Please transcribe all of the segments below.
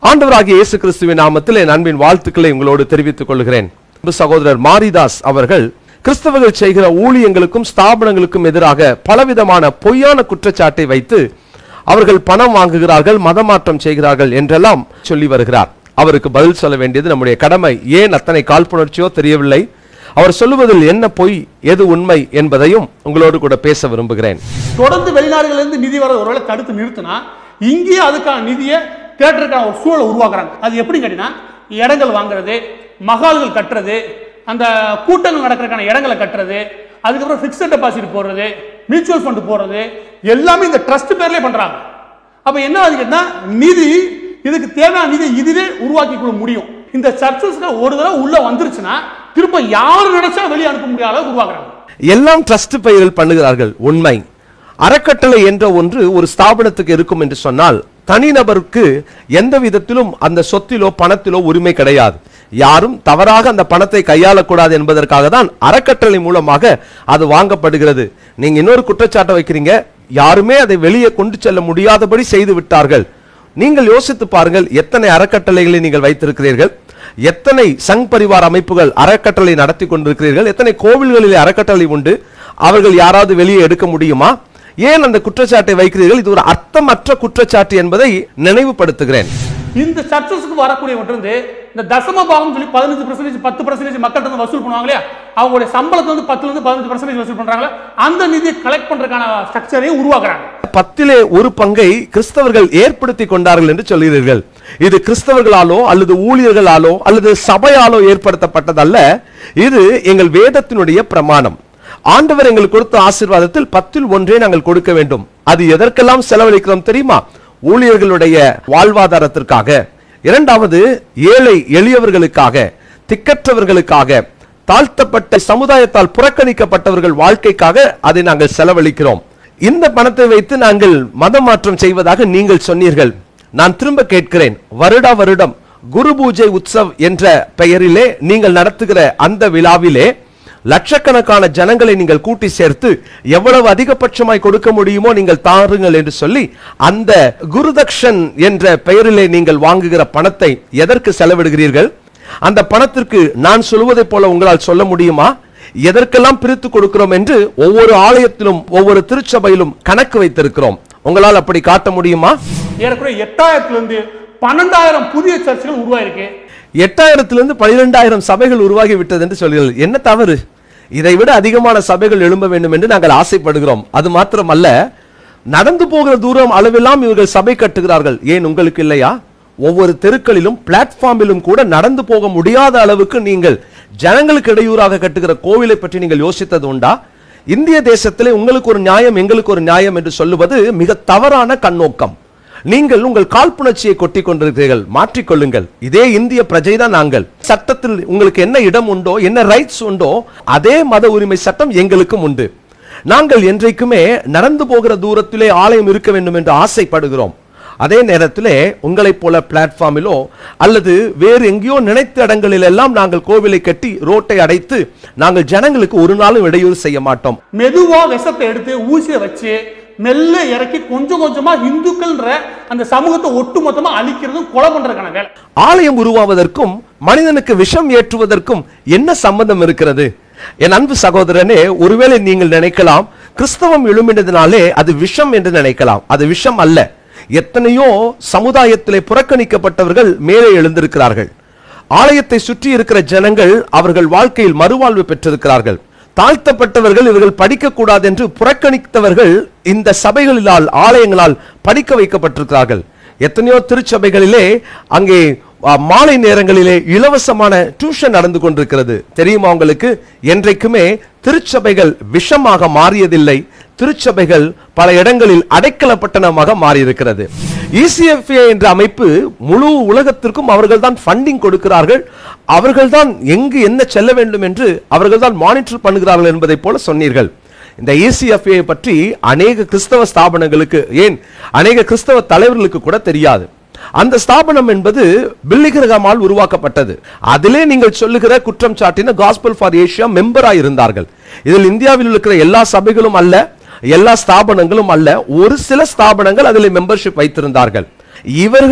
ஆண்டவராகிய இயேசு கிறிஸ்துவின் நாமத்தில் என் அன்பின் வாழ்த்துக்களை உங்களோடு தெரிவித்துக் கொள்கிறேன் அன்பு சகோதரர் மாரிதாஸ் அவர்கள் கிறிஸ்தவர்கள் செய்கிற ஊழியங்களுக்கும் ஸ்தாபனங்களுக்கும் எதிராக பலவிதமான பொய்யான குற்றச்சாட்டை வைத்து அவர்கள் பணம் வாங்குகிறார்கள் மதமாற்றம் செய்கிறார்கள் என்றெல்லாம் சொல்லி வருகிறார் அவருக்கு பதில் சொல்ல வேண்டியது நம்முடைய கடமை ஏன் அத்தனை காழ்ப்புணர்ச்சியோ தெரியவில்லை அவர் சொல்லுவதில் என்ன பொய் எது உண்மை என்பதையும் உங்களோடு கூட பேச விரும்புகிறேன் தொடர்ந்து வெளிநாடுகள்ல இருந்து நிதி வர ஒருவேளை தடுத்து நிறுத்தினா இங்கேயே அதுக்கான நிதியை தேட்டருக்கான ஒரு சூழலை உருவாக்குறாங்க அது எப்படி கேட்டீங்கன்னா இடங்கள் வாங்குறது மகால்கள் கட்டுறது அந்த கூட்டங்கள் நடக்கிறதுக்கான இடங்களை கட்டுறது அதுக்கப்புறம் ஃபிக்ஸட் டெபாசிட் போடுறது மியூச்சுவல் ஃபண்ட் போடுறது எல்லாமே இந்த ட்ரஸ்ட் பேர்லேயே பண்றாங்க அப்ப என்ன ஆகுது கேட்டா நிதி இதுக்கு தேவையான நிதி இதுவே உருவாக்கி கொள்ள முடியும் இந்த சர்ச்சஸ்க்கு ஒரு தடவை உள்ள வந்துருச்சுன்னா திரும்ப யாரு நினைச்சா வெளியே அனுப்ப முடியாத அளவுக்கு உருவாக்குறாங்க எல்லாம் ட்ரஸ்ட் பெயரில் பண்ணுகிறார்கள் உண்மை அறக்கட்டளை என்ற ஒன்று ஒரு ஸ்தாபனத்துக்கு இருக்கும் என்று சொன்னால் தனிநபருக்கு எந்த விதத்திலும் அந்த சொத்திலோ பணத்திலோ உரிமை கிடையாது யாரும் தவறாக அந்த பணத்தை கையாளக்கூடாது என்பதற்காக தான் அறக்கட்டளை மூலமாக அது வாங்கப்படுகிறது நீங்க இன்னொரு குற்றச்சாட்டை வைக்கிறீங்க யாருமே அதை வெளியே கொண்டு செல்ல முடியாதபடி செய்து விட்டார்கள் நீங்கள் யோசித்து பாருங்கள் எத்தனை அறக்கட்டளைகளை நீங்கள் வைத்திருக்கிறீர்கள் எத்தனை சங் பரிவார் அமைப்புகள் அறக்கட்டளை நடத்தி கொண்டிருக்கிறீர்கள் எத்தனை கோவில்களிலே அறக்கட்டளை உண்டு அவர்கள் யாராவது வெளியே எடுக்க முடியுமா ஏன் அந்த குற்றச்சாட்டை வைக்கிறீர்கள் இது ஒரு அர்த்தமற்ற குற்றச்சாட்டு என்பதை நினைவுபடுத்துகிறேன் இந்த சர்ச்சஸ்க்கு வரக்கூடியவங்க வந்து இந்த தசம பாகம் சொல்லி பதினஞ்சு பர்சன்டேஜ் பத்து பர்சன்டேஜ் மக்கள்கிட்ட இருந்து வசூல் பண்ணுவாங்க இல்லையா அவங்களுடைய சம்பளத்தை வந்து பத்துல இருந்து பதினஞ்சு பர்சன்டேஜ் வசூல் பண்றாங்களா அந்த நிதியை கலெக்ட் பண்றதுக்கான ஸ்ட்ரக்சரையும் உருவாக்குறாங்க பத்திலே ஒரு பங்கை கிறிஸ்தவர்கள் ஏற்படுத்தி கொண்டார்கள் என்று சொல்கிறீர்கள் இது கிறிஸ்தவர்களாலோ அல்லது ஊழியர்களாலோ அல்லது சபையாலோ ஏற்படுத்தப்பட்டதல்ல இது எங்கள் வேதத்தினுடைய பிரமாணம் ஆண்டவர் எங்களுக்கு கொடுத்த ஆசீர்வாதத்தில் பத்தில் ஒன்றே நாங்கள் கொடுக்க வேண்டும் அது எதற்கெல்லாம் செலவழிக்கிறோம் தெரியுமா ஊழியர்களுடைய வாழ்வாதாரத்திற்காக இரண்டாவது ஏழை எளியவர்களுக்காக திக்கற்றவர்களுக்காக தாழ்த்தப்பட்ட சமுதாயத்தால் புறக்கணிக்கப்பட்டவர்கள் வாழ்க்கைக்காக அதை நாங்கள் செலவழிக்கிறோம் இந்த பணத்தை வைத்து நாங்கள் மதம் மாற்றம் செய்வதாக நீங்கள் சொன்னீர்கள் நான் திரும்ப கேட்கிறேன் வருடா வருடம் குரு பூஜை உற்சவ் என்ற பெயரிலே நீங்கள் நடத்துகிற அந்த விழாவிலே லட்சக்கணக்கான ஜனங்களை நீங்கள் கூட்டி சேர்த்து எவ்வளவு அதிகபட்சமாய் கொடுக்க முடியுமோ நீங்கள் தாருங்கள் என்று சொல்லி அந்த குருதக்ஷன் என்ற பெயரிலே நீங்கள் வாங்குகிற பணத்தை எதற்கு செலவிடுகிறீர்கள் அந்த பணத்திற்கு நான் சொல்வதைப் போல உங்களால் சொல்ல முடியுமா எதற்கெல்லாம் பிரித்து கொடுக்கிறோம் என்று ஒவ்வொரு ஆலயத்திலும் ஒவ்வொரு திருச்சபையிலும் கணக்கு வைத்திருக்கிறோம் உங்களால் அப்படி காட்ட முடியுமா ஏறக்குறைய எட்டாயிரத்துல இருந்து பன்னெண்டாயிரம் புதிய சர்ச்சுகள் உருவாயிருக்கு எட்டாயிரத்திலிருந்து பனிரெண்டாயிரம் சபைகள் உருவாகி விட்டது என்று சொல்கிறீர்கள் என்ன தவறு இதை விட அதிகமான சபைகள் எழும்ப வேண்டும் என்று நாங்கள் ஆசைப்படுகிறோம் அது மாத்திரமல்ல நடந்து போகிற தூரம் அளவெல்லாம் இவர்கள் சபை கட்டுகிறார்கள் ஏன் உங்களுக்கு இல்லையா ஒவ்வொரு தெருக்களிலும் பிளாட்ஃபார்மிலும் கூட நடந்து போக முடியாத அளவுக்கு நீங்கள் ஜனங்களுக்கு இடையூறாக கட்டுகிற கோவிலை பற்றி நீங்கள் யோசித்தது உண்டா இந்திய தேசத்திலே உங்களுக்கு ஒரு நியாயம் எங்களுக்கு ஒரு நியாயம் என்று சொல்லுவது மிக தவறான கண்ணோக்கம் நீங்கள் உங்கள் காழ்ப்புணர்ச்சியை கொட்டிக் கொண்டிருக்கிறீர்கள் மாற்றிக்கொள்ளுங்கள் இதே இந்திய பிரஜை தான் நாங்கள் சட்டத்தில் உங்களுக்கு என்ன இடம் உண்டோ என்ன ரைட்ஸ் உண்டோ அதே மத உரிமை சட்டம் எங்களுக்கும் உண்டு நாங்கள் என்றைக்குமே நடந்து போகிற தூரத்திலே ஆலயம் இருக்க வேண்டும் என்று ஆசைப்படுகிறோம் அதே நேரத்திலே உங்களைப் போல பிளாட்ஃபார்மிலோ அல்லது வேறு எங்கேயோ நினைத்த இடங்களில் எல்லாம் நாங்கள் கோவிலை கட்டி ரோட்டை அடைத்து நாங்கள் ஜனங்களுக்கு ஒரு நாளும் இடையூறு செய்ய மாட்டோம் மெதுவா விஷத்தை எடுத்து ஊசியை வச்சு மெல்ல இறக்கி கொஞ்சம் கொஞ்சமா இந்துக்கள்ன்ற அந்த சமூகத்தை ஒட்டுமொத்தமா அழிக்கிறதும் கொலை பண்றதுக்கான வேலை ஆலயம் உருவாவதற்கும் மனிதனுக்கு விஷம் ஏற்றுவதற்கும் என்ன சம்பந்தம் இருக்கிறது என் அன்பு சகோதரனே ஒருவேளை நீங்கள் நினைக்கலாம் கிறிஸ்தவம் எழும்பினதினாலே அது விஷம் என்று நினைக்கலாம் அது விஷம் அல்ல எத்தனையோ சமுதாயத்திலே புறக்கணிக்கப்பட்டவர்கள் மேலே எழுந்திருக்கிறார்கள் ஆலயத்தை சுற்றி இருக்கிற ஜனங்கள் அவர்கள் வாழ்க்கையில் மறுவாழ்வு பெற்றிருக்கிறார்கள் தாழ்த்தப்பட்டவர்கள் இவர்கள் படிக்கக்கூடாது என்று புறக்கணித்தவர்கள் இந்த சபைகளிலால் ஆலயங்களால் படிக்க வைக்கப்பட்டிருக்கிறார்கள் எத்தனையோ திருச்சபைகளிலே அங்கே அ, மாலை நேரங்களிலே இலவசமான டியூஷன் நடந்து கொண்டிருக்கிறது தெரியுமா உங்களுக்கு என்றைக்குமே திருச்சபைகள் விஷமாக மாறியதில்லை திருச்சபைகள் பல இடங்களில் அடைக்கலப்பட்டனமாக மாறியிருக்கிறது இசிஎஃப்ஏ என்ற அமைப்பு முழு உலகத்திற்கும் அவர்கள்தான் ஃபண்டிங் கொடுக்கிறார்கள் அவர்கள்தான் எங்கு என்ன செல்ல வேண்டும் என்று அவர்கள்தான் மானிட்டர் பண்ணுகிறார்கள் என்பதைப் போல சொன்னீர்கள் இந்த இசிஎஃப்ஏ பற்றி அநேக கிறிஸ்தவ ஸ்தாபனங்களுக்கு ஏன் அநேக கிறிஸ்தவ தலைவர்களுக்கு கூட தெரியாது அந்த ஸ்தாபனம் என்பது பில்லிகிரகமால் உருவாக்கப்பட்டது அதிலே நீங்கள் சொல்லுகிற குற்றம் சாட்டின காஸ்பல் ஃபார் ஏஷியா மெம்பராக இருந்தார்கள் இதில் இந்தியாவில் இருக்கிற எல்லா சபைகளும் அல்ல எல்லா ஸ்தாபனங்களும் அல்ல ஒரு சில ஸ்தாபனங்கள் அதில் மெம்பர்ஷிப் வைத்திருந்தார்கள் இவர்கள்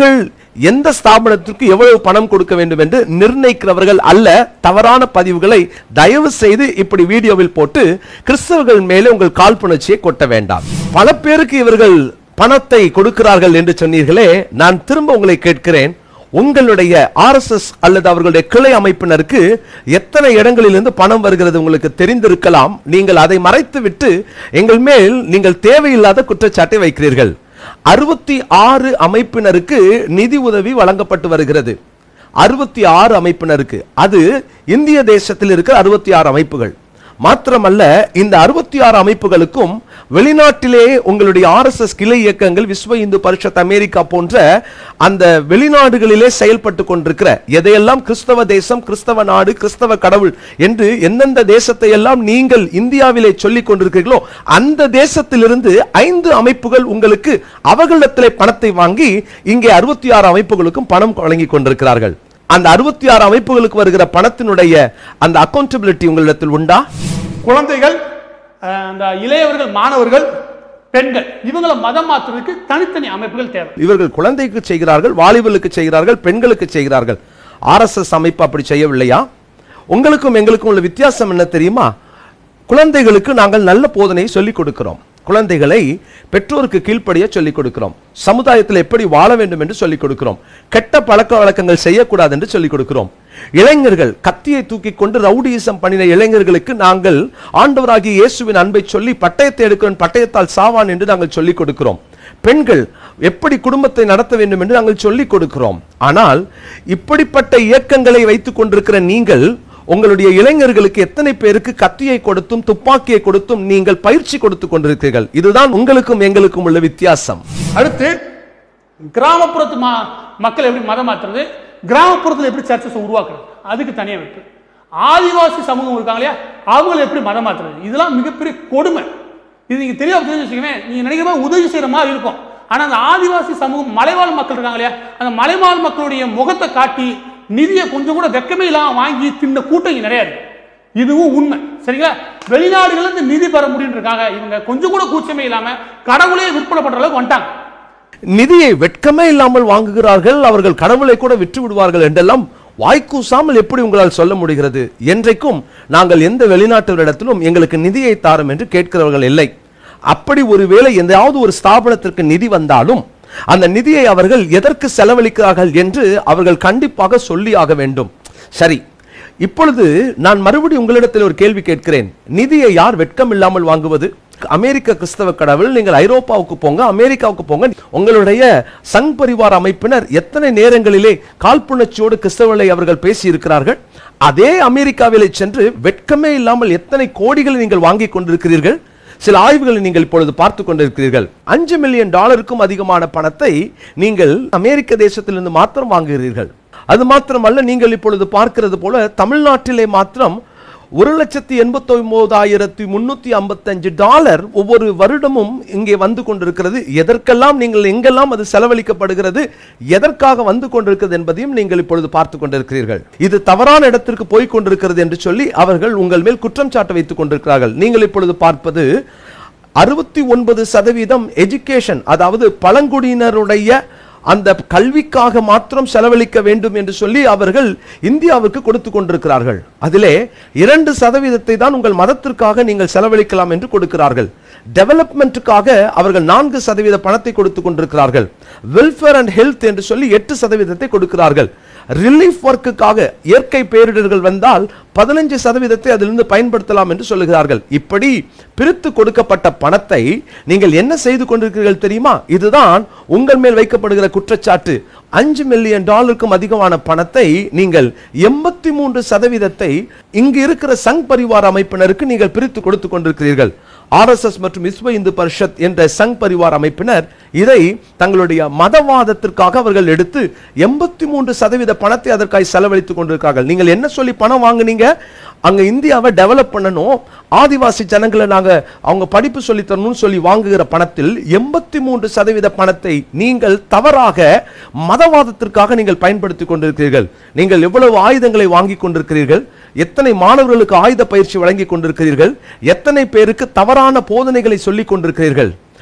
எந்த ஸ்தாபனத்திற்கு எவ்வளவு பணம் கொடுக்க வேண்டும் என்று நிர்ணயிக்கிறவர்கள் அல்ல தவறான பதிவுகளை தயவு செய்து இப்படி வீடியோவில் போட்டு கிறிஸ்தவர்கள் மேலே உங்கள் காழ்ப்புணர்ச்சியை கொட்ட வேண்டாம் பல பேருக்கு இவர்கள் பணத்தை கொடுக்கிறார்கள் என்று சொன்னீர்களே நான் திரும்ப உங்களை கேட்கிறேன் உங்களுடைய ஆர்எஸ்எஸ் அல்லது அவர்களுடைய கிளை அமைப்பினருக்கு எத்தனை இடங்களிலிருந்து பணம் வருகிறது உங்களுக்கு தெரிந்திருக்கலாம் நீங்கள் அதை மறைத்து விட்டு எங்கள் மேல் நீங்கள் தேவையில்லாத குற்றச்சாட்டை வைக்கிறீர்கள் அறுபத்தி ஆறு அமைப்பினருக்கு நிதி உதவி வழங்கப்பட்டு வருகிறது அறுபத்தி ஆறு அமைப்பினருக்கு அது இந்திய தேசத்தில் இருக்கிற அறுபத்தி ஆறு அமைப்புகள் மாத்திரமல்ல இந்த அறுபத்தி ஆறு அமைப்புகளுக்கும் வெளிநாட்டிலே உங்களுடைய ஆர்எஸ்எஸ் கிளை இயக்கங்கள் விஸ்வ இந்து பரிஷத் அமெரிக்கா போன்ற அந்த வெளிநாடுகளிலே செயல்பட்டு கொண்டிருக்கிற எதையெல்லாம் கிறிஸ்தவ தேசம் கிறிஸ்தவ நாடு கிறிஸ்தவ கடவுள் என்று எந்தெந்த தேசத்தை எல்லாம் நீங்கள் இந்தியாவிலே சொல்லிக் கொண்டிருக்கிறீர்களோ அந்த தேசத்திலிருந்து ஐந்து அமைப்புகள் உங்களுக்கு அவர்களிடத்திலே பணத்தை வாங்கி இங்கே அறுபத்தி ஆறு அமைப்புகளுக்கும் பணம் வழங்கி கொண்டிருக்கிறார்கள் அந்த அறுபத்தி ஆறு அமைப்புகளுக்கு வருகிற பணத்தினுடைய அந்த அக்கௌண்டபிலிட்டி உங்களிடத்தில் உண்டா குழந்தைகள் அஹ், அந்த இளையவர்கள் மாணவர்கள் பெண்கள் இவங்களை மதம் மாற்றுறதுக்கு தனித்தனி அமைப்புகள் தேவை இவர்கள் குழந்தைக்கு செய்கிறார்கள் வாலிபர்களுக்கு செய்கிறார்கள் பெண்களுக்கு செய்கிறார்கள் ஆர்எஸ்எஸ் அமைப்பு அப்படி செய்யவில்லையா உங்களுக்கும் எங்களுக்கும் உள்ள வித்தியாசம் என்ன தெரியுமா குழந்தைகளுக்கு நாங்கள் நல்ல போதனையை சொல்லிக் கொடுக்கிறோம் குழந்தைகளை பெற்றோருக்கு கீழ்ப்படிய சொல்லிக் கொடுக்கிறோம் சமுதாயத்தில் எப்படி வாழ வேண்டும் என்று சொல்லிக் கொடுக்கிறோம் கெட்ட பழக்க வழக்கங்கள் செய்யக்கூடாது என்று சொல்லிக் கொடுக்கிறோம் இளைஞர்கள் கத்தியை தூக்கி கொண்டு ரவுடியிசம் பண்ணின இளைஞர்களுக்கு நாங்கள் ஆண்டவராகிய இயேசுவின் அன்பை சொல்லி பட்டயத்தை எடுக்கிறோம் பட்டயத்தால் சாவான் என்று நாங்கள் சொல்லிக் கொடுக்கிறோம் பெண்கள் எப்படி குடும்பத்தை நடத்த வேண்டும் என்று நாங்கள் சொல்லிக் கொடுக்கிறோம் ஆனால் இப்படிப்பட்ட இயக்கங்களை வைத்துக் கொண்டிருக்கிற நீங்கள் உங்களுடைய இளைஞர்களுக்கு எத்தனை பேருக்கு கத்தியை கொடுத்தும் துப்பாக்கியை கொடுத்தும் நீங்கள் பயிற்சி கொடுத்து கொண்டிருக்கிறீர்கள் இதுதான் உங்களுக்கும் எங்களுக்கும் உள்ள வித்தியாசம் அடுத்து கிராமப்புறத்து மா மக்கள் எப்படி மதம் மாற்றுறது கிராமப்புறத்தில் எப்படி சர்ச்சஸ் உருவாக்குறது அதுக்கு தனியாக வைப்பு ஆதிவாசி சமூகம் இருக்காங்க இல்லையா அவங்களை எப்படி மதம் மாற்றுறது இதெல்லாம் மிகப்பெரிய கொடுமை இது நீங்க தெரியாம தெரிஞ்சு வச்சுக்கோங்க நீங்க நினைக்கிற மாதிரி உதவி செய்யற மாதிரி இருக்கும் ஆனா அந்த ஆதிவாசி சமூகம் மலைவாழ் மக்கள் இருக்காங்க இல்லையா அந்த மலைவாழ் மக்களுடைய முகத்தை காட்டி நிதியை கொஞ்சம் கூட வெக்கமே இல்லாம வாங்கி தின்ன கூட்டம் இங்க நிறைய இருக்கு இதுவும் உண்மை சரிங்களா வெளிநாடுகள்ல இருந்து நிதி பெற முடியும் இருக்காங்க இவங்க கொஞ்சம் கூட கூச்சமே இல்லாம கடவுளே விற்பனை பண்ற அளவுக்கு வந்துட்டாங்க நிதியை வெட்கமே இல்லாமல் வாங்குகிறார்கள் அவர்கள் கடவுளை கூட விற்று விடுவார்கள் என்றெல்லாம் வாய்க்கூசாமல் எப்படி உங்களால் சொல்ல முடிகிறது என்றைக்கும் நாங்கள் எந்த வெளிநாட்டவரிடத்திலும் எங்களுக்கு நிதியை தாரும் என்று கேட்கிறவர்கள் இல்லை அப்படி ஒருவேளை எந்தாவது ஒரு ஸ்தாபனத்திற்கு நிதி வந்தாலும் அந்த நிதியை அவர்கள் எதற்கு செலவழிக்கிறார்கள் என்று அவர்கள் கண்டிப்பாக சொல்லி ஆக வேண்டும் சரி இப்பொழுது நான் மறுபடியும் உங்களிடத்தில் ஒரு கேள்வி கேட்கிறேன் நிதியை யார் வெட்கம் இல்லாமல் வாங்குவது அமெரிக்க கிறிஸ்தவ கடவுள் நீங்கள் ஐரோப்பாவுக்கு போங்க அமெரிக்காவுக்கு போங்க உங்களுடைய சங் பரிவார அமைப்பினர் எத்தனை நேரங்களிலே காழ்ப்புணர்ச்சியோடு கிறிஸ்தவர்களை அவர்கள் பேசி இருக்கிறார்கள் அதே அமெரிக்காவிலே சென்று வெட்கமே இல்லாமல் எத்தனை கோடிகளை நீங்கள் வாங்கி கொண்டிருக்கிறீர்கள் சில ஆய்வுகளை நீங்கள் இப்பொழுது பார்த்து கொண்டிருக்கிறீர்கள் அஞ்சு மில்லியன் டாலருக்கும் அதிகமான பணத்தை நீங்கள் அமெரிக்க தேசத்திலிருந்து மாத்திரம் வாங்குகிறீர்கள் அது மாத்திரமல்ல நீங்கள் இப்பொழுது பார்க்கிறது போல தமிழ்நாட்டிலே மாத்திரம் ஒரு லட்சத்தி எண்பத்தி ஒன்பதாயிரத்தி முன்னூத்தி ஐம்பத்தஞ்சு டாலர் ஒவ்வொரு வருடமும் இங்கே வந்து கொண்டிருக்கிறது எதற்கெல்லாம் நீங்கள் எங்கெல்லாம் அது செலவழிக்கப்படுகிறது எதற்காக வந்து கொண்டிருக்கிறது என்பதையும் நீங்கள் இப்பொழுது பார்த்து கொண்டிருக்கிறீர்கள் இது தவறான இடத்திற்கு போய் கொண்டிருக்கிறது என்று சொல்லி அவர்கள் உங்கள் மேல் குற்றம் சாட்ட வைத்துக் கொண்டிருக்கிறார்கள் நீங்கள் இப்பொழுது பார்ப்பது அறுபத்தி ஒன்பது சதவீதம் எஜுகேஷன் அதாவது பழங்குடியினருடைய அந்த கல்விக்காக மாத்திரம் செலவழிக்க வேண்டும் என்று சொல்லி அவர்கள் இந்தியாவுக்கு கொடுத்து கொண்டிருக்கிறார்கள் அதிலே இரண்டு சதவீதத்தை தான் உங்கள் மதத்திற்காக நீங்கள் செலவழிக்கலாம் என்று கொடுக்கிறார்கள் டெவலப்மெண்ட்டுக்காக அவர்கள் நான்கு சதவீத பணத்தை கொடுத்து கொண்டிருக்கிறார்கள் வெல்ஃபேர் அண்ட் ஹெல்த் என்று சொல்லி எட்டு சதவீதத்தை கொடுக்கிறார்கள் ரிலீஃப் ஒர்க்குக்காக இயற்கை பேரிடர்கள் வந்தால் பதினஞ்சு சதவீதத்தை அதிலிருந்து பயன்படுத்தலாம் என்று சொல்லுகிறார்கள் இப்படி பிரித்து கொடுக்கப்பட்ட பணத்தை நீங்கள் என்ன செய்து கொண்டிருக்கிறீர்கள் தெரியுமா இதுதான் உங்கள் மேல் வைக்கப்படுகிற குற்றச்சாட்டு அஞ்சு மில்லியன் டாலருக்கும் அதிகமான பணத்தை நீங்கள் எண்பத்தி மூன்று சதவீதத்தை இங்கு இருக்கிற சங் பரிவார அமைப்பினருக்கு நீங்கள் பிரித்து கொடுத்து கொண்டிருக்கிறீர்கள் ஆர்எஸ்எஸ் மற்றும் விஸ்வ இந்து பரிஷத் என்ற சங் பரிவார் அமைப்பினர் இதை தங்களுடைய மதவாதத்திற்காக அவர்கள் எடுத்து எண்பத்தி மூன்று சதவீத பணத்தை அதற்காக செலவழித்துக் கொண்டிருக்கிறார்கள் நீங்கள் என்ன சொல்லி பணம் வாங்குனீங்க அங்க இந்தியாவை டெவலப் பண்ணணும் ஆதிவாசி ஜனங்களை நாங்க அவங்க படிப்பு சொல்லி தரணும்னு சொல்லி வாங்குகிற பணத்தில் எண்பத்தி மூன்று சதவீத பணத்தை நீங்கள் தவறாக மதவாதத்திற்காக நீங்கள் பயன்படுத்தி கொண்டிருக்கிறீர்கள் நீங்கள் எவ்வளவு ஆயுதங்களை வாங்கி கொண்டிருக்கிறீர்கள் எத்தனை மாணவர்களுக்கு ஆயுத பயிற்சி வழங்கி கொண்டிருக்கிறீர்கள் எத்தனை பேருக்கு தவறான போதனைகளை சொல்லிக் கொண்டிருக்கிறீர்கள்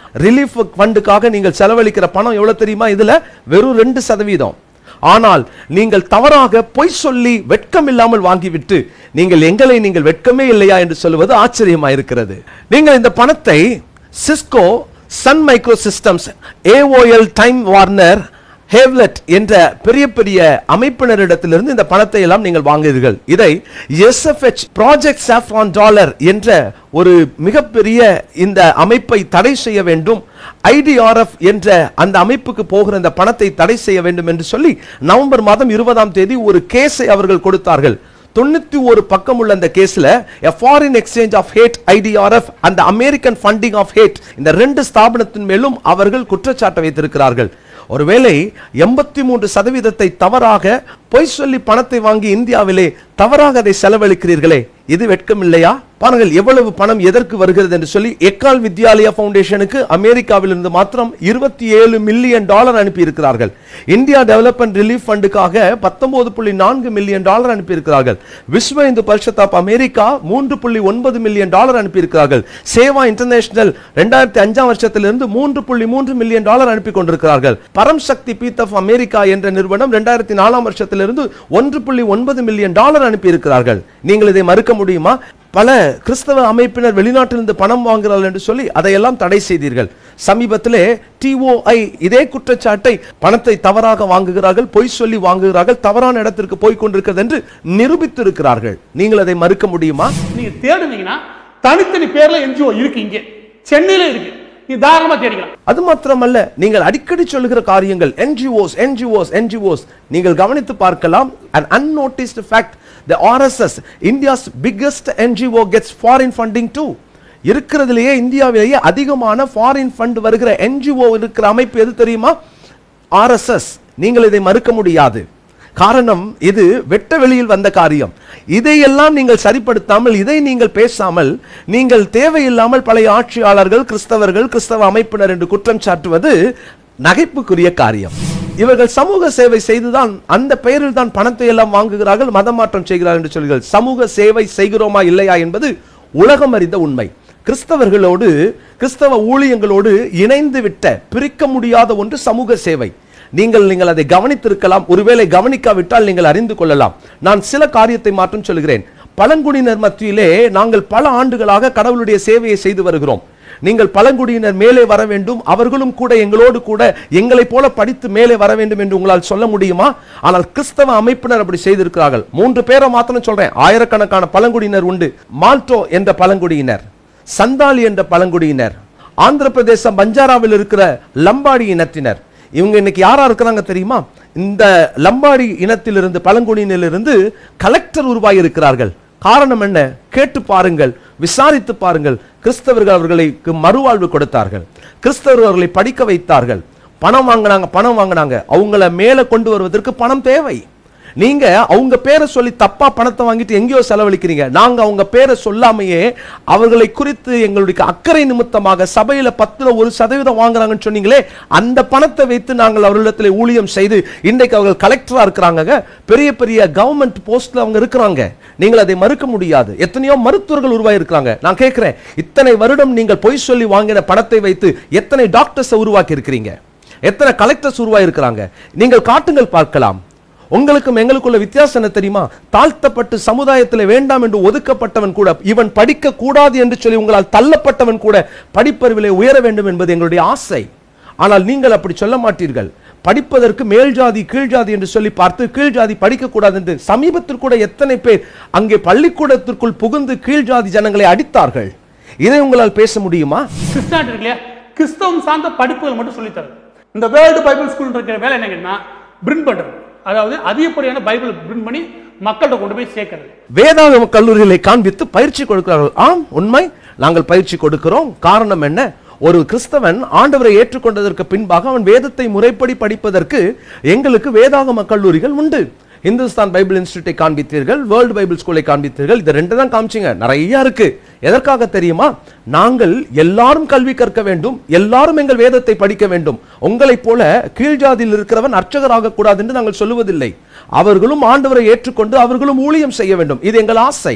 ரிலீஃப் ஃபண்டுக்காக நீங்கள் செலவழிக்கிற பணம் எவ்வளவு தெரியுமா இதுல வெறும் ரெண்டு சதவீதம் ஆனால் நீங்கள் தவறாக பொய் சொல்லி வெட்கம் இல்லாமல் வாங்கிவிட்டு நீங்கள் எங்களை நீங்கள் வெட்கமே இல்லையா என்று சொல்லுவது ஆச்சரியமா இருக்கிறது நீங்கள் இந்த பணத்தை Cisco Sun Microsystems AOL Time Warner Hewlett என்ற பெரிய பெரிய அமைப்பினரிடத்திலிருந்து இந்த பணத்தை எல்லாம் நீங்கள் வாங்குகிறீர்கள் இதை எஸ்எஃப்ஹெச் ப்ராஜெக்ட் சாஃப்ரான் டாலர் என்ற ஒரு மிகப்பெரிய இந்த அமைப்பை தடை செய்ய வேண்டும் ஐடிஆர்எஃப் என்ற அந்த அமைப்புக்கு போகிற இந்த பணத்தை தடை செய்ய வேண்டும் என்று சொல்லி நவம்பர் மாதம் இருபதாம் தேதி ஒரு கேஸை அவர்கள் கொடுத்தார்கள் தொண்ணூத்தி ஒரு பக்கம் உள்ள அந்த கேஸ்ல a foreign exchange of hate IDRF அந்த அமெரிக்கன் ஃபண்டிங் ஆஃப் ஹேட் இந்த ரெண்டு ஸ்தாபனத்தின் மேலும் அவர்கள் குற்றச்சாட்டை வைத்திருக்கிறார்கள் ஒருவேளை எண்பத்தி மூன்று சதவீதத்தை தவறாக பொய் சொல்லி பணத்தை வாங்கி இந்தியாவிலே தவறாக அதை செலவழிக்கிறீர்களே இது வெட்கம் இல்லையா பாருங்கள் எவ்வளவு பணம் எதற்கு வருகிறது என்று சொல்லி எக்கால் வித்யாலயா ஃபவுண்டேஷனுக்கு அமெரிக்காவிலிருந்து மாத்திரம் இருபத்தி ஏழு மில்லியன் டாலர் அனுப்பி இருக்கிறார்கள் இந்தியா டெவலப்மெண்ட் ரிலீஃப் ஃபண்டுக்காக பத்தொன்பது புள்ளி நான்கு மில்லியன் டாலர் அனுப்பி இருக்கிறார்கள் விஸ்வ இந்து பரிஷத் ஆஃப் அமெரிக்கா மூன்று புள்ளி ஒன்பது மில்லியன் டாலர் அனுப்பி இருக்கிறார்கள் சேவா இன்டர்நேஷனல் ரெண்டாயிரத்தி அஞ்சாம் வருஷத்திலிருந்து மூன்று புள்ளி மூன்று மில்லியன் டாலர் அனுப்பி கொண்டிருக்கிறார்கள் பரம் சக்தி பீத் ஆஃப் அமெரிக்கா என்ற நிறுவனம் ரெண்டாயிரத்தி நாலாம் வருஷத்திலிருந்து ஒன்று புள்ளி ஒன்பது மில்லியன் டாலர் அனுப்பி இருக்கிறார்கள் நீங்கள் இதை மறுக்க முடியுமா பல கிறிஸ்தவ அமைப்பினர் வெளிநாட்டிலிருந்து பணம் வாங்குகிறார்கள் என்று சொல்லி அதையெல்லாம் தடை செய்தீர்கள் சமீபத்திலே டிஓஐ இதே குற்றச்சாட்டை பணத்தை தவறாக வாங்குகிறார்கள் பொய் சொல்லி வாங்குகிறார்கள் தவறான இடத்திற்கு போய் கொண்டிருக்கிறது என்று நிரூபித்திருக்கிறார்கள் நீங்கள் அதை மறுக்க முடியுமா நீங்க தேடுனீங்கன்னா தனித்தனி பேர்ல என்ஜிஓ இருக்கு இங்கே சென்னையில இருக்கு நீ தாராளமா தேடிக்கலாம் அது மாத்திரமல்ல நீங்கள் அடிக்கடி சொல்லுகிற காரியங்கள் NGOs NGOs NGOs நீங்கள் கவனித்து பார்க்கலாம் an unnoticed fact the RSS India's biggest NGO gets foreign funding too இருக்கிறதுலேயே இந்தியாவிலேயே அதிகமான ஃபாரின் ஃபண்ட் வருகிற NGO இருக்கிற அமைப்பு எது தெரியுமா ஆர்எஸ்எஸ் நீங்கள் இதை மறுக்க முடியாது காரணம் இது வெட்ட வெளியில் வந்த காரியம் இதையெல்லாம் நீங்கள் சரிப்படுத்தாமல் இதை நீங்கள் பேசாமல் நீங்கள் தேவையில்லாமல் பழைய ஆட்சியாளர்கள் கிறிஸ்தவர்கள் கிறிஸ்தவ அமைப்பினர் என்று குற்றம் சாட்டுவது நகைப்புக்குரிய காரியம் இவர்கள் சமூக சேவை செய்துதான் அந்த பெயரில் தான் பணத்தை எல்லாம் வாங்குகிறார்கள் மதமாற்றம் செய்கிறார்கள் என்று சொல்கிறார்கள் சமூக சேவை செய்கிறோமா இல்லையா என்பது உலகம் அறிந்த உண்மை கிறிஸ்தவர்களோடு கிறிஸ்தவ ஊழியங்களோடு இணைந்து விட்ட பிரிக்க முடியாத ஒன்று சமூக சேவை நீங்கள் நீங்கள் அதை கவனித்திருக்கலாம் ஒருவேளை கவனிக்காவிட்டால் நீங்கள் அறிந்து கொள்ளலாம் நான் சில காரியத்தை மாற்றம் சொல்கிறேன் பழங்குடியினர் மத்தியிலே நாங்கள் பல ஆண்டுகளாக கடவுளுடைய சேவையை செய்து வருகிறோம் நீங்கள் பழங்குடியினர் மேலே வர வேண்டும் அவர்களும் கூட எங்களோடு கூட எங்களைப் போல படித்து மேலே வர வேண்டும் என்று உங்களால் சொல்ல முடியுமா ஆனால் கிறிஸ்தவ அமைப்பினர் அப்படி செய்திருக்கிறார்கள் மூன்று பேரை மாத்திரம் சொல்றேன் ஆயிரக்கணக்கான பழங்குடியினர் உண்டு மால்டோ என்ற பழங்குடியினர் சந்தாலி என்ற பழங்குடியினர் ஆந்திர பிரதேசம் பஞ்சாராவில் இருக்கிற லம்பாடி இனத்தினர் இவங்க இன்னைக்கு யாரா இருக்கிறாங்க தெரியுமா இந்த லம்பாடி இனத்திலிருந்து பழங்குடியினிலிருந்து கலெக்டர் உருவாகி இருக்கிறார்கள் காரணம் என்ன கேட்டு பாருங்கள் விசாரித்து பாருங்கள் கிறிஸ்தவர்கள் அவர்களுக்கு மறுவாழ்வு கொடுத்தார்கள் கிறிஸ்தவர்கள் அவர்களை படிக்க வைத்தார்கள் பணம் வாங்கினாங்க பணம் வாங்கினாங்க அவங்கள மேலே கொண்டு வருவதற்கு பணம் தேவை நீங்க அவங்க பேரை சொல்லி தப்பா பணத்தை வாங்கிட்டு எங்கேயோ செலவழிக்கிறீங்க நாங்க அவங்க பேரை சொல்லாமையே அவர்களை குறித்து எங்களுடைய அக்கறை நிமித்தமாக சபையில பத்துல ஒரு சதவீதம் வாங்குறாங்கன்னு சொன்னீங்களே அந்த பணத்தை வைத்து நாங்கள் அவர்களிடத்தில் ஊழியம் செய்து இன்றைக்கு அவர்கள் கலெக்டரா இருக்கிறாங்க பெரிய பெரிய கவர்மெண்ட் போஸ்ட்ல அவங்க இருக்கிறாங்க நீங்கள் அதை மறுக்க முடியாது எத்தனையோ மருத்துவர்கள் உருவாகி இருக்கிறாங்க நான் கேட்கிறேன் இத்தனை வருடம் நீங்கள் பொய் சொல்லி வாங்கின பணத்தை வைத்து எத்தனை டாக்டர்ஸ் உருவாக்கி இருக்கிறீங்க எத்தனை கலெக்டர்ஸ் உருவாகி இருக்கிறாங்க நீங்கள் காட்டுங்கள் பார்க்கலாம் உங்களுக்கும் எங்களுக்குள்ள வித்தியாசம் என்ன தெரியுமா தாழ்த்தப்பட்டு சமுதாயத்தில் வேண்டாம் என்று ஒதுக்கப்பட்டவன் கூட இவன் படிக்க கூடாது என்று சொல்லி உங்களால் தள்ளப்பட்டவன் கூட படிப்பறிவிலே உயர வேண்டும் என்பது எங்களுடைய ஆசை ஆனால் நீங்கள் அப்படி சொல்ல மாட்டீர்கள் படிப்பதற்கு மேல் ஜாதி கீழ் ஜாதி என்று சொல்லி பார்த்து கீழ் ஜாதி படிக்க கூடாது என்று சமீபத்தில் கூட எத்தனை பேர் அங்கே பள்ளிக்கூடத்திற்குள் புகுந்து கீழ் ஜாதி ஜனங்களை அடித்தார்கள் இதை உங்களால் பேச முடியுமா கிறிஸ்டானிட்டி இருக்கு இல்லையா கிறிஸ்தவம் சார்ந்த படிப்புகள் மட்டும் சொல்லித் தருது இந்த வேர்ல்டு பைபிள் ஸ்கூல் இருக்கிற வேலை என்னங்கன்னா பிரிண்ட் பண்றது அதாவது அதிகப்படியான பைபிள் பிரிண்ட் பண்ணி மக்கள்கிட்ட கொண்டு போய் சேர்க்கறது வேதாகம கல்லூரிகளை காண்பித்து பயிற்சி கொடுக்கிறார்கள் ஆம் உண்மை நாங்கள் பயிற்சி கொடுக்கிறோம் காரணம் என்ன ஒரு கிறிஸ்தவன் ஆண்டவரை ஏற்றுக்கொண்டதற்கு பின்பாக அவன் வேதத்தை முறைப்படி படிப்பதற்கு எங்களுக்கு வேதாகம கல்லூரிகள் உண்டு இந்துஸ்தான் பைபிள் இன்ஸ்டியூட்டை காண்பித்தீர்கள் வேர்ல்டு பைபிள் ஸ்கூலை காண்பித்தீர்கள் இது ரெண்டு தான் காமிச்சிங்க நிறைய இருக்கு எதற்காக தெரியுமா நாங்கள் எல்லாரும் கல்வி கற்க வேண்டும் எல்லாரும் எங்கள் வேதத்தை படிக்க வேண்டும் உங்களைப் போல கீழ் ஜாதியில் இருக்கிறவன் அர்ச்சகராக கூடாது என்று நாங்கள் சொல்லுவதில்லை அவர்களும் ஆண்டவரை ஏற்றுக்கொண்டு அவர்களும் ஊழியம் செய்ய வேண்டும் இது எங்கள் ஆசை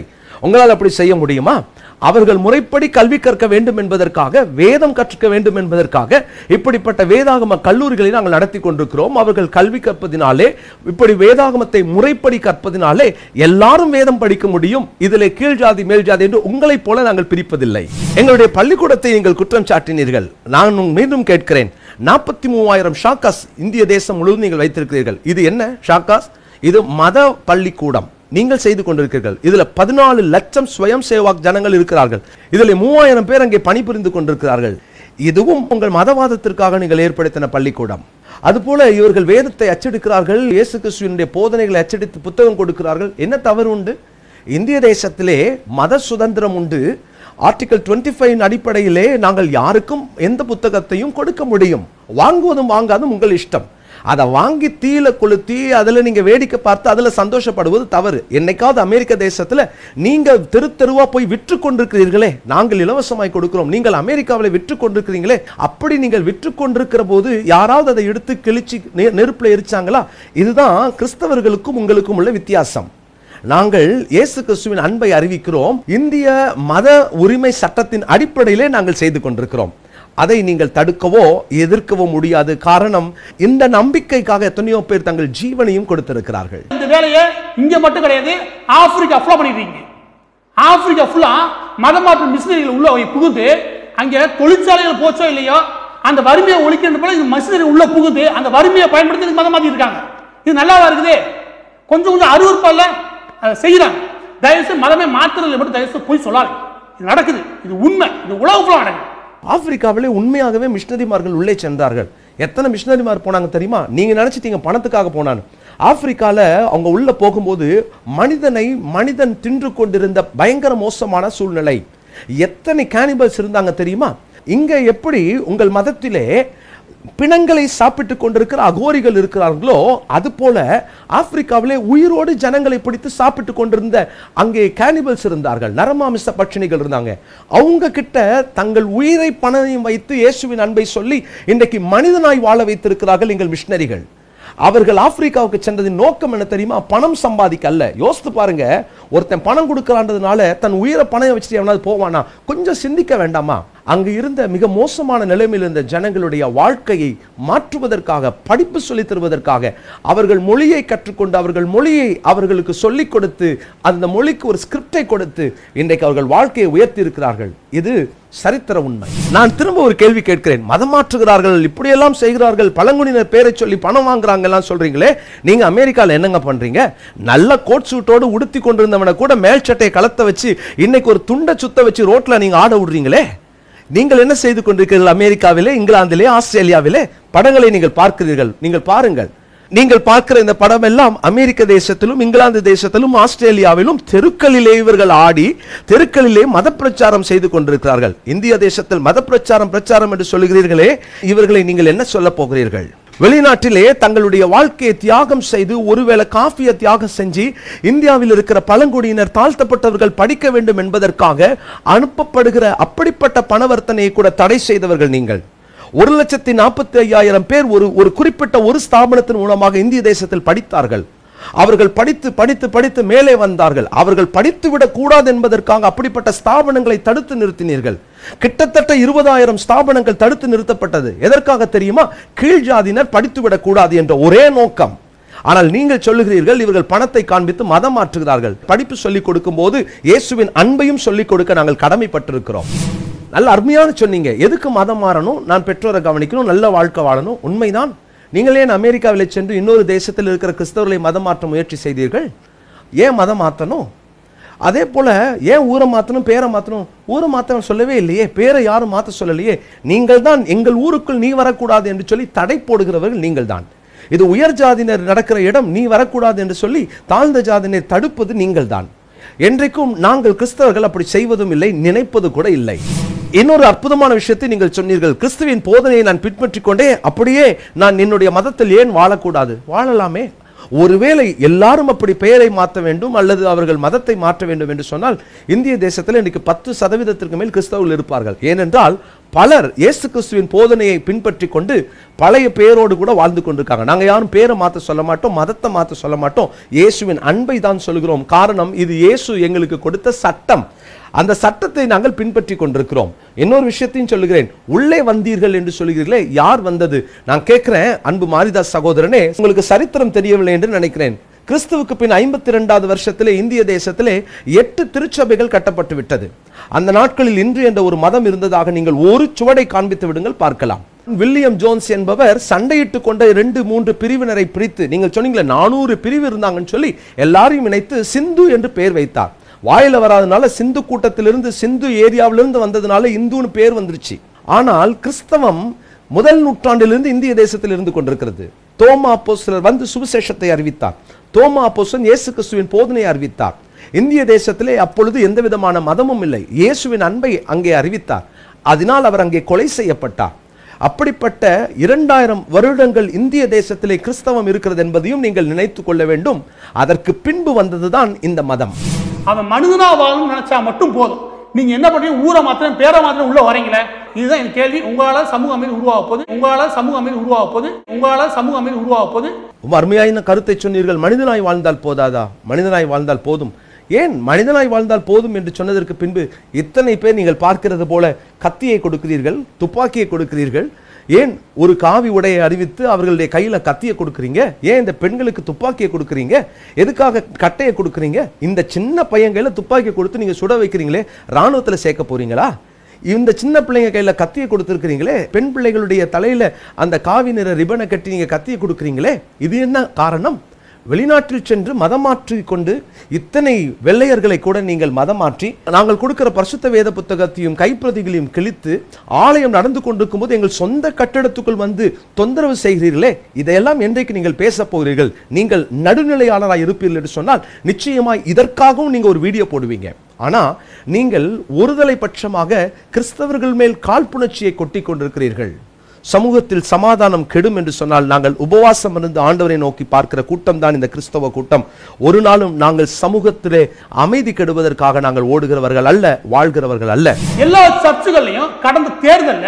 உங்களால் அப்படி செய்ய முடியுமா அவர்கள் முறைப்படி கல்வி கற்க வேண்டும் என்பதற்காக வேதம் கற்க வேண்டும் என்பதற்காக இப்படிப்பட்ட வேதாகம கல்லூரிகளை நாங்கள் நடத்தி கொண்டிருக்கிறோம் அவர்கள் கல்வி கற்பதினாலே இப்படி வேதாகமத்தை முறைப்படி கற்பதினாலே எல்லாரும் வேதம் படிக்க முடியும் இதிலே கீழ் ஜாதி மேல் ஜாதி என்று உங்களைப் போல நாங்கள் பிரிப்பதில்லை எங்களுடைய பள்ளிக்கூடத்தை நீங்கள் குற்றம் சாட்டினீர்கள் நான் உங்க- மீண்டும் கேட்கிறேன் நாற்பத்தி மூவாயிரம் ஷாக்காஸ் இந்திய தேசம் முழுவதும் நீங்கள் வைத்திருக்கிறீர்கள் இது என்ன ஷாக்காஸ் இது மத பள்ளிக்கூடம் நீங்கள் செய்து கொண்டிருக்கிறீர்கள் இதுல பதினாலு லட்சம் ஸ்வயம் சேவாக் ஜனங்கள் இருக்கிறார்கள் இதுல மூவாயிரம் பேர் அங்கே பணிபுரிந்து கொண்டிருக்கிறார்கள் இதுவும் உங்கள் மதவாதத்திற்காக நீங்கள் ஏற்படுத்தின பள்ளிக்கூடம் அதுபோல இவர்கள் வேதத்தை அச்சடிக்கிறார்கள் இயேசு கிறிஸ்துவினுடைய போதனைகளை அச்சடித்து புத்தகம் கொடுக்கிறார்கள் என்ன தவறு உண்டு இந்திய தேசத்திலே மத சுதந்திரம் உண்டு ஆர்டிகல் 25 ஃபைவ் அடிப்படையிலே நாங்கள் யாருக்கும் எந்த புத்தகத்தையும் கொடுக்க முடியும் வாங்குவதும் வாங்காதும் உங்கள் இஷ்டம் அதை வாங்கி தீயில கொளுத்தி அதுல நீங்க வேடிக்கை பார்த்து அதுல சந்தோஷப்படுவது தவறு என்னைக்காவது அமெரிக்க தேசத்துல நீங்க தெரு தெருவா போய் விற்று கொண்டிருக்கிறீர்களே நாங்கள் இலவசமாய் கொடுக்கிறோம் நீங்கள் அமெரிக்காவில் விற்று கொண்டிருக்கிறீங்களே அப்படி நீங்கள் விற்று கொண்டிருக்கிற போது யாராவது அதை எடுத்து கிழிச்சு நெ- நெருப்புல எரிச்சாங்களா இதுதான் கிறிஸ்தவர்களுக்கும் உங்களுக்கும் உள்ள வித்தியாசம் நாங்கள் இயேசு கிறிஸ்துவின் அன்பை அறிவிக்கிறோம் இந்திய மத உரிமை சட்டத்தின் அடிப்படையிலே நாங்கள் செய்து கொண்டிருக்கிறோம் அதை நீங்கள் தடுக்கவோ எதிர்க்கவோ முடியாது காரணம் இந்த நம்பிக்கைக்காக எத்தனையோ பேர் தங்கள் ஜீவனையும் கொடுத்திருக்கிறார்கள் இந்த வேலையை இங்க மட்டும் கிடையாது ஆப்பிரிக்கா ஃபுல்லா பண்ணிருக்கீங்க ஆப்பிரிக்கா ஃபுல்லா மதமாற்ற மிஷினரிகள் உள்ள போய் புகுந்து அங்க தொழிற்சாலைகள் போச்சோ இல்லையோ அந்த வறுமையை ஒழிக்கின்ற போல இந்த மிஷினரி உள்ள புகுந்து அந்த வறுமையை பயன்படுத்தி இதுக்கு மதம் மாத்தி இருக்காங்க இது நல்லாவா இருக்குது கொஞ்சம் கொஞ்சம் அருவருப்பா இல்ல அதை செய்யறாங்க தயவுசெய்து மதமே மாத்துறதுல மட்டும் தயவுசெய்து போய் சொல்லாது இது நடக்குது இது உண்மை இது உலக ஃபுல்லா நடக்குது ஆப்பிரிக்காவிலே உண்மையாகவே மிஷினரிமார்கள் உள்ளே சென்றார்கள் எத்தனை மிஷினரிமார் போனாங்க தெரியுமா நீங்க நினைச்சிட்டீங்க பணத்துக்காக போனான்னு ஆப்பிரிக்கால அவங்க உள்ள போகும்போது மனிதனை மனிதன் தின்று கொண்டிருந்த பயங்கர மோசமான சூழ்நிலை எத்தனை கேனிபல்ஸ் இருந்தாங்க தெரியுமா இங்க எப்படி உங்கள் மதத்திலே பிணங்களை சாப்பிட்டு கொண்டிருக்கிற அகோரிகள் இருக்கிறார்களோ அது போல ஆப்பிரிக்காவிலே உயிரோடு ஜனங்களை பிடித்து சாப்பிட்டு கொண்டிருந்த அங்கே கேனிபல்ஸ் இருந்தார்கள் நரமாமிச பட்சிணிகள் இருந்தாங்க அவங்க கிட்ட தங்கள் உயிரை பணத்தையும் வைத்து இயேசுவின் அன்பை சொல்லி இன்றைக்கு மனிதனாய் வாழ வைத்திருக்கிறார்கள் எங்கள் மிஷினரிகள் அவர்கள் ஆப்பிரிக்காவுக்கு சென்றதின் நோக்கம் என்ன தெரியுமா பணம் சம்பாதிக்க அல்ல யோசித்து பாருங்க ஒருத்தன் பணம் கொடுக்கறான்றதுனால தன் உயிரை பணம் வச்சுட்டு எவனாவது போவானா கொஞ்சம் சிந்திக்க வேண்டாமா அங்கு இருந்த மிக மோசமான நிலைமையில் இருந்த ஜனங்களுடைய வாழ்க்கையை மாற்றுவதற்காக படிப்பு சொல்லித் தருவதற்காக அவர்கள் மொழியை கற்றுக்கொண்டு அவர்கள் மொழியை அவர்களுக்கு சொல்லிக் கொடுத்து அந்த மொழிக்கு ஒரு ஸ்கிரிப்டை கொடுத்து இன்றைக்கு அவர்கள் வாழ்க்கையை உயர்த்தி இருக்கிறார்கள் இது சரித்திர உண்மை நான் திரும்ப ஒரு கேள்வி கேட்கிறேன் மதம் மாற்றுகிறார்கள் இப்படியெல்லாம் செய்கிறார்கள் பழங்குடியினர் பேரை சொல்லி பணம் வாங்குறாங்க எல்லாம் சொல்றீங்களே நீங்க அமெரிக்கால என்னங்க பண்றீங்க நல்ல கோட் சூட்டோடு உடுத்தி கொண்டிருந்தவனை கூட மேல் சட்டையை கலத்த வச்சு இன்னைக்கு ஒரு துண்டை சுத்த வச்சு ரோட்ல நீங்க ஆட விடுறீங்களே நீங்கள் என்ன செய்து கொண்டிருக்கிறீர்கள் அமெரிக்காவிலே இங்கிலாந்திலே ஆஸ்திரேலியாவிலே படங்களை நீங்கள் பார்க்கிறீர்கள் நீங்கள் பாருங்கள் நீங்கள் பார்க்கிற இந்த படம் எல்லாம் அமெரிக்க தேசத்திலும் இங்கிலாந்து தேசத்திலும் ஆஸ்திரேலியாவிலும் தெருக்களிலே இவர்கள் ஆடி தெருக்களிலே மத பிரச்சாரம் செய்து கொண்டிருக்கிறார்கள் இந்திய தேசத்தில் மத பிரச்சாரம் பிரச்சாரம் என்று சொல்லுகிறீர்களே இவர்களை நீங்கள் என்ன சொல்ல போகிறீர்கள் வெளிநாட்டிலே தங்களுடைய வாழ்க்கையை தியாகம் செய்து ஒருவேளை காஃபியை தியாகம் செஞ்சு இந்தியாவில் இருக்கிற பழங்குடியினர் தாழ்த்தப்பட்டவர்கள் படிக்க வேண்டும் என்பதற்காக அனுப்பப்படுகிற அப்படிப்பட்ட பணவர்த்தனையை கூட தடை செய்தவர்கள் நீங்கள் ஒரு லட்சத்தி நாற்பத்தி ஐயாயிரம் பேர் ஒரு ஒரு குறிப்பிட்ட ஒரு ஸ்தாபனத்தின் மூலமாக இந்திய தேசத்தில் படித்தார்கள் அவர்கள் படித்து படித்து படித்து மேலே வந்தார்கள் அவர்கள் படித்து விடக் கூடாது என்பதற்காக அப்படிப்பட்ட ஸ்தாபனங்களை தடுத்து நிறுத்தினீர்கள் கிட்டத்தட்ட இருபதாயிரம் ஸ்தாபனங்கள் தடுத்து நிறுத்தப்பட்டது எதற்காக தெரியுமா கீழ் ஜாதியினர் படித்து விடக் கூடாது என்ற ஒரே நோக்கம் ஆனால் நீங்கள் சொல்லுகிறீர்கள் இவர்கள் பணத்தை காண்பித்து மதம் மாற்றுகிறார்கள் படிப்பு சொல்லிக் கொடுக்கும் போது இயேசுவின் அன்பையும் சொல்லிக் கொடுக்க நாங்கள் கடமைப்பட்டிருக்கிறோம் நல்ல அருமையான சொன்னீங்க எதுக்கு மதம் மாறணும் நான் பெற்றோரை கவனிக்கணும் நல்ல வாழ்க்கை வாழணும் உண்மைதான் நீங்கள் ஏன் அமெரிக்காவில் சென்று இன்னொரு தேசத்தில் இருக்கிற கிறிஸ்தவர்களை மதம் மாற்ற முயற்சி செய்தீர்கள் ஏன் மதம் மாற்றணும் அதே போல ஏன் ஊரை மாற்றணும் பேரை மாற்றணும் ஊரை மாற்றணும் சொல்லவே இல்லையே பேரை யாரும் மாற்ற சொல்லலையே நீங்கள் தான் எங்கள் ஊருக்குள் நீ வரக்கூடாது என்று சொல்லி தடை போடுகிறவர்கள் நீங்கள் தான் இது உயர் ஜாதியினர் நடக்கிற இடம் நீ வரக்கூடாது என்று சொல்லி தாழ்ந்த ஜாதியினர் தடுப்பது நீங்கள் தான் என்றைக்கும் நாங்கள் கிறிஸ்தவர்கள் அப்படி செய்வதும் இல்லை நினைப்பது கூட இல்லை இன்னொரு அற்புதமான விஷயத்தை நீங்கள் சொன்னீர்கள் கிறிஸ்துவின் போதனையை நான் பின்பற்றிக் கொண்டே அப்படியே நான் என்னுடைய மதத்தில் ஏன் வாழக்கூடாது வாழலாமே ஒருவேளை எல்லாரும் அப்படி பெயரை மாற்ற வேண்டும் அல்லது அவர்கள் மதத்தை மாற்ற வேண்டும் என்று சொன்னால் இந்திய தேசத்தில் இன்னைக்கு பத்து சதவீதத்திற்கு மேல் கிறிஸ்தவர்கள் இருப்பார்கள் ஏனென்றால் பலர் இயேசு கிறிஸ்துவின் போதனையை பின்பற்றி கொண்டு பழைய பேரோடு கூட வாழ்ந்து கொண்டிருக்காங்க நாங்க யாரும் பேரை மாத்த சொல்ல மாட்டோம் மதத்தை மாத்த சொல்ல மாட்டோம் இயேசுவின் அன்பை தான் சொல்கிறோம் காரணம் இது இயேசு எங்களுக்கு கொடுத்த சட்டம் அந்த சட்டத்தை நாங்கள் பின்பற்றி கொண்டிருக்கிறோம் இன்னொரு விஷயத்தையும் சொல்லுகிறேன் உள்ளே வந்தீர்கள் என்று சொல்கிறீர்களே யார் வந்தது நான் கேட்கிறேன் அன்பு மாரிதாஸ் சகோதரனே உங்களுக்கு சரித்திரம் தெரியவில்லை என்று நினைக்கிறேன் கிறிஸ்துவுக்கு பின் ஐம்பத்தி இரண்டாவது வருஷத்திலே இந்திய தேசத்திலே எட்டு திருச்சபைகள் கட்டப்பட்டு விட்டது அந்த நாட்களில் இன்று என்ற ஒரு மதம் இருந்ததாக நீங்கள் ஒரு சுவடை காண்பித்து விடுங்கள் பார்க்கலாம் வில்லியம் ஜோன்ஸ் என்பவர் சண்டையிட்டு கொண்ட ரெண்டு மூன்று பிரிவினரை பிரித்து நீங்கள் சொன்னீங்களே நானூறு பிரிவு இருந்தாங்கன்னு சொல்லி எல்லாரையும் இணைத்து சிந்து என்று பெயர் வைத்தார் வாயில வராதனால சிந்து கூட்டத்திலிருந்து சிந்து ஏரியாவிலிருந்து வந்ததுனால இந்துன்னு பேர் வந்துருச்சு ஆனால் கிறிஸ்தவம் முதல் நூற்றாண்டிலிருந்து இந்திய தேசத்தில் இருந்து கொண்டிருக்கிறது தோமா அப்போஸ்தலர் வந்து சுவிசேஷத்தை அறிவித்தார் தோமா அப்போஸ்தலன் இயேசு கிறிஸ்துவின் போதனையை அறிவித்தார் இந்திய தேசத்திலே அப்பொழுது எந்த விதமான மதமும் இல்லை இயேசுவின் அன்பை அங்கே அறிவித்தார் அதனால் அவர் அங்கே கொலை செய்யப்பட்டார் அப்படிப்பட்ட இரண்டாயிரம் வருடங்கள் இந்திய தேசத்திலே கிறிஸ்தவம் இருக்கிறது என்பதையும் நீங்கள் நினைத்துக் கொள்ள வேண்டும் அதற்கு பின்பு வந்ததுதான் இந்த மதம் அவன் மனிதனா வாழணும்னு நினைச்சா மட்டும் போதும் நீங்க என்ன பண்றீங்க ஊரை மாத்திரம் பேரை மாத்திரம் உள்ள வரீங்களே இதுதான் என் கேள்வி உங்களால சமூக அமைதி உருவாக போகுது உங்களால சமூக அமைதி உருவாக போகுது உங்களால சமூக அமைதி உருவாக போகுது ரொம்ப அருமையான கருத்தை சொன்னீர்கள் மனிதனாய் வாழ்ந்தால் போதாதா மனிதனாய் வாழ்ந்தால் போதும் ஏன் மனிதனாய் வாழ்ந்தால் போதும் என்று சொன்னதற்கு பின்பு இத்தனை பேர் நீங்கள் பார்க்கிறது போல கத்தியை கொடுக்கிறீர்கள் துப்பாக்கியை கொடுக்கிறீர்கள் ஏன் ஒரு காவி உடையை அறிவித்து அவர்களுடைய கையில கத்தியை கொடுக்குறீங்க ஏன் இந்த பெண்களுக்கு துப்பாக்கியை கொடுக்குறீங்க எதுக்காக கட்டையை கொடுக்குறீங்க இந்த சின்ன பையன் கையில துப்பாக்கியை கொடுத்து நீங்க சுட வைக்கிறீங்களே ராணுவத்துல சேர்க்க போறீங்களா இந்த சின்ன பிள்ளைங்க கையில கத்தியை கொடுத்துருக்கிறீங்களே பெண் பிள்ளைகளுடைய தலையில அந்த காவி நிற ரிபனை கட்டி நீங்க கத்தியை கொடுக்குறீங்களே இது என்ன காரணம் வெளிநாட்டில் சென்று மதம் மாற்றிக் கொண்டு இத்தனை வெள்ளையர்களை கூட நீங்கள் மதம் மாற்றி நாங்கள் கொடுக்கிற பரிசுத்த வேத புத்தகத்தையும் கைப்பிரதிகளையும் கிழித்து ஆலயம் நடந்து கொண்டிருக்கும் போது எங்கள் சொந்த கட்டடத்துக்குள் வந்து தொந்தரவு செய்கிறீர்களே இதையெல்லாம் என்றைக்கு நீங்கள் பேச போகிறீர்கள் நீங்கள் நடுநிலையாளராக இருப்பீர்கள் என்று சொன்னால் நிச்சயமாய் இதற்காகவும் நீங்க ஒரு வீடியோ போடுவீங்க ஆனா நீங்கள் ஒருதலை பட்சமாக கிறிஸ்தவர்கள் மேல் காழ்ப்புணர்ச்சியை கொட்டிக் கொண்டிருக்கிறீர்கள் சமூகத்தில் சமாதானம் கெடும் என்று சொன்னால் நாங்கள் உபவாசம் இருந்து ஆண்டவரை நோக்கி பார்க்கிற கூட்டம் தான் இந்த கிறிஸ்தவ கூட்டம் ஒரு நாளும் நாங்கள் சமூகத்திலே அமைதி கெடுவதற்காக நாங்கள் ஓடுகிறவர்கள் அல்ல வாழ்கிறவர்கள் அல்ல எல்லா சர்ச்சுகள்லையும் கடந்த தேர்தல்ல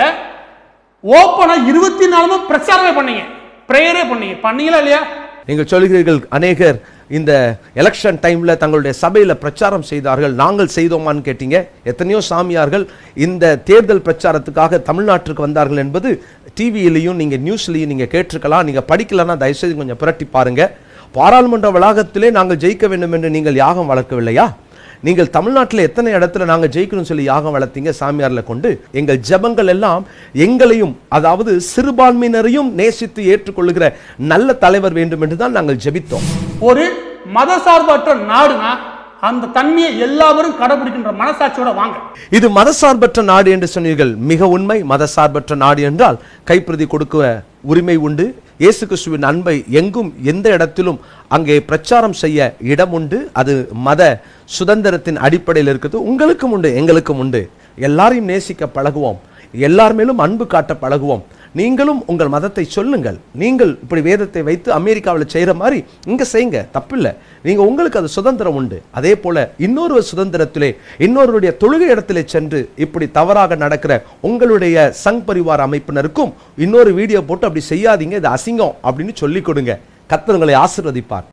ஓப்பனா இருபத்தி நாலுமே பிரச்சாரமே பண்ணீங்க பிரேயரே பண்ணீங்க பண்ணீங்களா இல்லையா நீங்கள் சொல்கிறீர்கள் அநேகர் இந்த எலெக்ஷன் டைம்ல தங்களுடைய சபையில பிரச்சாரம் செய்தார்கள் நாங்கள் செய்தோமான்னு கேட்டீங்க எத்தனையோ சாமியார்கள் இந்த தேர்தல் பிரச்சாரத்துக்காக தமிழ்நாட்டிற்கு வந்தார்கள் என்பது டிவியிலையும் நீங்க நியூஸ்லையும் நீங்க கேட்டிருக்கலாம் நீங்க படிக்கலன்னா தயவுசெய்து கொஞ்சம் புரட்டி பாருங்க பாராளுமன்ற வளாகத்திலே நாங்கள் ஜெயிக்க வேண்டும் என்று நீங்கள் யாகம் வளர்க்கவில்லையா நீங்கள் தமிழ்நாட்டில் எத்தனை இடத்துல நாங்கள் ஜெயிக்கணும்னு சொல்லி யாகம் வளர்த்தீங்க சாமியார்ல கொண்டு எங்கள் ஜெபங்கள் எல்லாம் எங்களையும் அதாவது சிறுபான்மையினரையும் நேசித்து ஏற்றுக்கொள்ளுகிற நல்ல தலைவர் வேண்டும் என்று தான் நாங்கள் ஜெபித்தோம் ஒரு மதசார்பற்ற நாடுனா அந்த தன்மையை எல்லாரும் கடைபிடிக்கின்ற மனசாட்சியோட வாங்க இது மதசார்பற்ற நாடு என்று சொன்னீர்கள் மிக உண்மை மதசார்பற்ற நாடு என்றால் கைப்பிரதி கொடுக்க உரிமை உண்டு இயேசு கிறிஸ்துவின் அன்பை எங்கும் எந்த இடத்திலும் அங்கே பிரச்சாரம் செய்ய இடம் உண்டு அது மத சுதந்திரத்தின் அடிப்படையில் இருக்குது உங்களுக்கும் உண்டு எங்களுக்கும் உண்டு எல்லாரையும் நேசிக்க பழகுவோம் எல்லார் மேலும் அன்பு காட்ட பழகுவோம் நீங்களும் உங்கள் மதத்தை சொல்லுங்கள் நீங்கள் இப்படி வேதத்தை வைத்து அமெரிக்காவில் செய்கிற மாதிரி இங்க செய்யுங்க தப்பில்லை நீங்க உங்களுக்கு அது சுதந்திரம் உண்டு அதே போல இன்னொரு சுதந்திரத்திலே இன்னொருடைய தொழுகை இடத்திலே சென்று இப்படி தவறாக நடக்கிற உங்களுடைய சங் பரிவார அமைப்பினருக்கும் இன்னொரு வீடியோ போட்டு அப்படி செய்யாதீங்க இது அசிங்கம் அப்படின்னு சொல்லிக் கொடுங்க கர்த்தர் உங்களை ஆசீர்வதிப்பார்